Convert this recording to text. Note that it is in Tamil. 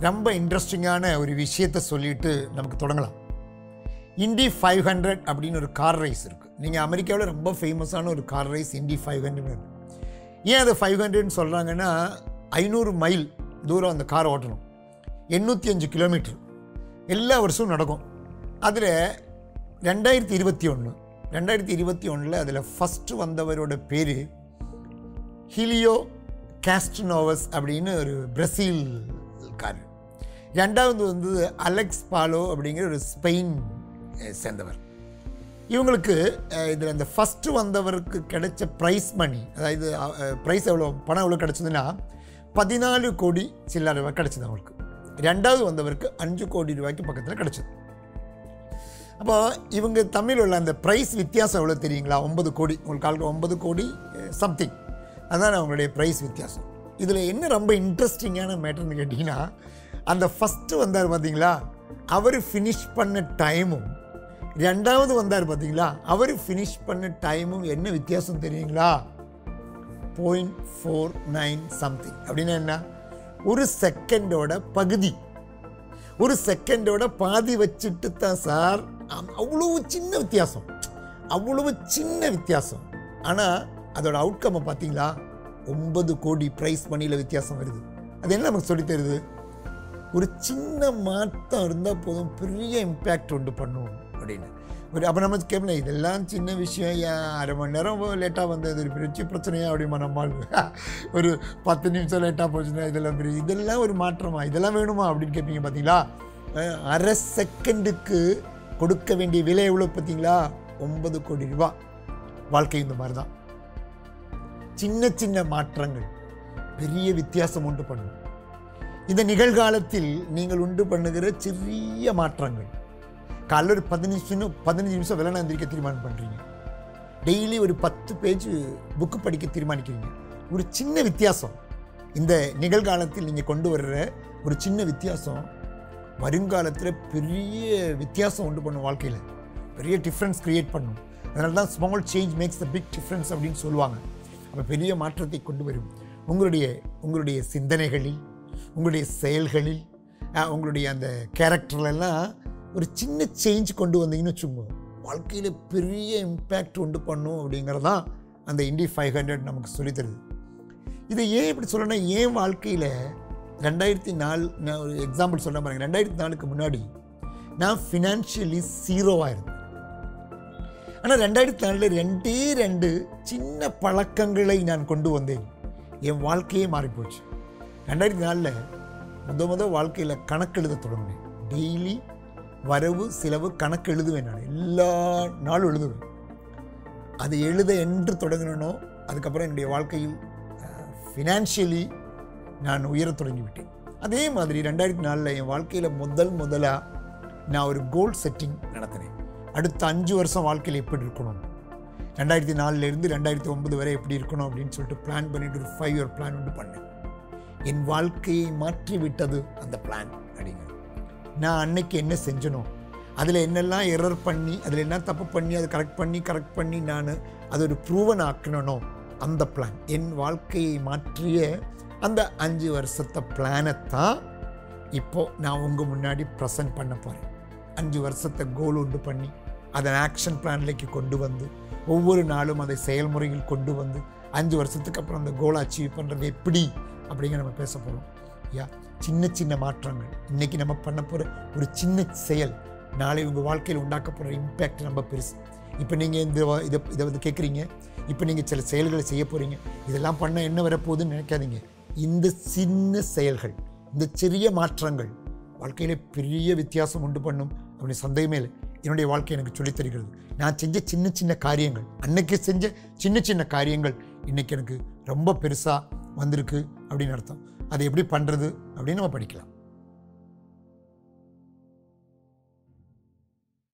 ரொம்ப இன்ட்ரெஸ்டிங்கான ஒரு விஷயத்தை சொல்லிட்டு நமக்கு தொடங்கலாம் இண்டி ஃபைவ் ஹண்ட்ரட் அப்படின்னு ஒரு கார் ரேஸ் இருக்குது நீங்கள் அமெரிக்காவில் ரொம்ப ஃபேமஸான ஒரு car race Indy five hundred ஏன் அதை ஃபைவ் ஹண்ட்ரட்னு சொல்கிறாங்கன்னா ஐநூறு மைல் தூரம் அந்த கார் ஓட்டணும் எண்ணூற்றி அஞ்சு கிலோமீட்டர் எல்லா வருஷமும் நடக்கும் அதில் ரெண்டாயிரத்தி இருபத்தி ஒன்று ரெண்டாயிரத்தி இருபத்தி ஒன்றில் அதில் ஃபஸ்ட்டு வந்தவரோட பேர் ஹிலியோ காஸ்ட்னோவஸ் அப்படின்னு ஒரு பிரசீல்காரர் ரெண்டாவது வந்து அலெக்ஸ் பாலோ அப்படிங்கிற ஒரு ஸ்பெயின் அஹ், சேர்ந்தவர் இவங்களுக்கு இதில் இந்த ஃபஸ்ட்டு வந்தவருக்கு கிடைச்ச ப்ரைஸ் மணி அதாவது ப்ரைஸ் எவ்வளோ பணம் எவ்வளோ கிடைச்சதுன்னா பதினாலு கோடி சில்லறை ரூபாய் கிடைச்சது அவங்களுக்கு ரெண்டாவது வந்தவருக்கு அஞ்சு கோடி ரூபாய்க்கு பக்கத்தில் கிடைச்சது அப்போ இவங்க தமிழ் உள்ள அந்த ப்ரைஸ் வித்தியாசம் எவ்வளோ தெரியுங்களா ஒன்பது கோடி உங்களுக்கு ஆல்ரெடி ஒன்பது கோடி சம்திங் அதான் அவங்களுடைய ப்ரைஸ் வித்தியாசம் இதில் என்ன ரொம்ப இன்ட்ரெஸ்டிங்கான மேட்டர்னு கேட்டிங்கன்னா அந்த ஃபஸ்ட்டு வந்தார் பார்த்தீங்களா அவர் ஃபினிஷ் பண்ண டைமும் ரெண்டாவது வந்தார் பார்த்தீங்களா அவர் ஃபினிஷ் பண்ண டைமும் என்ன வித்தியாசம் தெரியுங்களா பாயிண்ட் ஃபோர் நைன் சம்திங் அப்படின்னா என்ன ஒரு செகண்டோட பகுதி ஒரு செகண்டோட பாதி வச்சுட்டு தான் சார் அம்- அவ்வளவு சின்ன வித்தியாசம் அவ்வளவு சின்ன வித்தியாசம் ஆனால் அதோட அவுட்கம்மை பார்த்தீங்களா ஒன்பது கோடி ப்ரைஸ் மணியில் வித்தியாசம் வருது அது என்ன நமக்கு சொல்லித் தருது ஒரு சின்ன மாற்றம் இருந்தால் போதும் பெரிய இம்பேக்ட் உண்டு பண்ணும் அப்படின்னு ஒரு அப்போ நம்ம கேட்கல இதெல்லாம் சின்ன விஷயம் ஏன் அரை மணி நேரம் லேட்டாக வந்தது ஒரு பெரிய பிரச்சனையா அப்படிமா நம்மால் ஒரு பத்து நிமிஷம் லேட்டாக போச்சுன்னா இதெல்லாம் பெரிய இதெல்லாம் ஒரு மாற்றமா இதெல்லாம் வேணுமா அப்படின்னு கேட்பீங்க பார்த்தீங்களா அஹ், அரை செகண்டுக்கு கொடுக்க வேண்டிய விலை எவ்வளோ பார்த்தீங்களா ஒன்பது கோடி ரூபாய் வாழ்க்கை இந்த மாதிரி தான் சின்ன சின்ன மாற்றங்கள் பெரிய வித்தியாசம் உண்டு பண்ணும் இந்த நிகழ்காலத்தில் நீங்கள் உண்டு பண்ணுகிற சிறிய மாற்றங்கள் காலைல ஒரு பதினஞ்சு நிமிஷம் பதினஞ்சு நிமிஷம் விலை எந்திரிக்க தீர்மானம் பண்ணுறீங்க டெய்லி ஒரு பத்து பேஜ் புக்கு படிக்க தீர்மானிக்கிறீங்க ஒரு சின்ன வித்தியாசம் இந்த நிகழ்காலத்தில் நீங்கள் கொண்டு வர்ற ஒரு சின்ன வித்தியாசம் வருங்காலத்தில் பெரிய வித்தியாசம் உண்டு பண்ணும் வாழ்க்கையில் பெரிய டிஃப்ரென்ஸ் கிரியேட் பண்ணும் அதனால தான் small change makes the big difference அப்படின்னு சொல்லுவாங்க அப்போ பெரிய மாற்றத்தை கொண்டு வரும் உங்களுடைய உங்களுடைய சிந்தனைகளில் உங்களுடைய செயல்களில் அஹ், உங்களுடைய அந்த கேரக்டர்ல எல்லாம் ஒரு சின்ன சேஞ்ச் கொண்டு வந்தீங்கன்னு வச்சுக்கோங்க வாழ்க்கையில் பெரிய இம்பேக்ட் உண்டு பண்ணும் அப்படிங்கிறது தான் அந்த இண்டி ஃபைவ் ஹண்ட்ரட் நமக்கு சொல்லித் தருது இதை ஏன் இப்படி சொல்லணும்னா ஏன் வாழ்க்கையில் ரெண்டாயிரத்தி நாலு நான் ஒரு எக்ஸாம்பிள் சொல்ல பாருங்க ரெண்டாயிரத்தி நாலுக்கு முன்னாடி நான் ஃபினான்ஷியலி ஜீரோவாக இருந்தேன் ஆனால் ரெண்டாயிரத்தி நாலில் ரெண்டே ரெண்டு சின்ன பழக்கங்களை நான் கொண்டு வந்தேன் என் வாழ்க்கையே மாறிப்போச்சு ரெண்டாயிரத்தி நாலில் முத முத வாழ்க்கையில் கணக்கு எழுத தொடங்கினேன் டெய்லி வரவு செலவு கணக்கு எழுதுவேன் நான் எல்லா நாளும் எழுதுவேன் அது எழுத என்று தொடங்கினனோ அதுக்கப்புறம் என்னுடைய வாழ்க்கையில் ஃபினான்ஷியலி நான் உயரத் தொடங்கிவிட்டேன் அதே மாதிரி ரெண்டாயிரத்தி நாலில் என் வாழ்க்கையில் முதல் முதலாக நான் ஒரு கோல் செட்டிங் நடத்தினேன் அடுத்த அஞ்சு வருஷம் வாழ்க்கையில் எப்படி இருக்கணும் ரெண்டாயிரத்தி நாலுலேருந்து ரெண்டாயிரத்தி ஒன்பது வரை எப்படி இருக்கணும் அப்படின்னு சொல்லிட்டு பிளான் பண்ணிட்டு ஒரு ஃபைவ் இயர் பிளான் வந்து பண்ணேன் என் வாழ்க்கையை மாற்றி விட்டது அந்த பிளான் அப்படிங்கிறது நான் அன்னைக்கு என்ன செஞ்சனோ அதில் என்னெல்லாம் எரர் பண்ணி அதில் என்ன தப்பு பண்ணி அதை கரெக்ட் பண்ணி கரெக்ட் பண்ணி நான் அது ஒரு ப்ரூவன் ஆக்கணும் அந்த பிளான் என் வாழ்க்கையை மாற்றிய அந்த அஞ்சு வருஷத்தை பிளானை தான் இப்போது நான் உங்கள் முன்னாடி ப்ரெசன்ட் பண்ண போகிறேன் அஞ்சு வருஷத்தை கோல் உண்டு பண்ணி அதை ஆக்ஷன் பிளான்லேக்கு கொண்டு வந்து ஒவ்வொரு நாளும் அதை செயல்முறையில் கொண்டு வந்து அஞ்சு வருஷத்துக்கு அப்புறம் அந்த கோலை அச்சீவ் பண்ணுறது எப்படி அப்படிங்கிற நம்ம பேச போகிறோம் யா சின்ன சின்ன மாற்றங்கள் இன்னைக்கு நம்ம பண்ண போகிற ஒரு சின்ன செயல் நாளை உங்கள் வாழ்க்கையில் உண்டாக்க போகிற இம்பேக்ட் ரொம்ப பெருசு இப்போ நீங்கள் இந்த வ- இதை இதை வந்து கேட்குறீங்க இப்போ நீங்கள் சில செயல்களை செய்ய போகிறீங்க இதெல்லாம் பண்ண என்ன வரப்போகுதுன்னு நினைக்காதீங்க இந்த சின்ன செயல்கள் இந்த சிறிய மாற்றங்கள் வாழ்க்கையில பெரிய வித்தியாசம் உண்டு பண்ணும் அப்படி சந்தேகமே இல்லை என்னுடைய வாழ்க்கை எனக்கு சொல்லித் தருகிறது நான் செஞ்ச சின்ன சின்ன காரியங்கள் அன்னைக்கு செஞ்ச சின்ன சின்ன காரியங்கள் இன்னைக்கு எனக்கு ரொம்ப பெருசாக வந்திருக்கு அப்படின்னு அர்த்தம் அதை எப்படி பண்ணுறது அப்படின்னு நம்ம படிக்கலாம்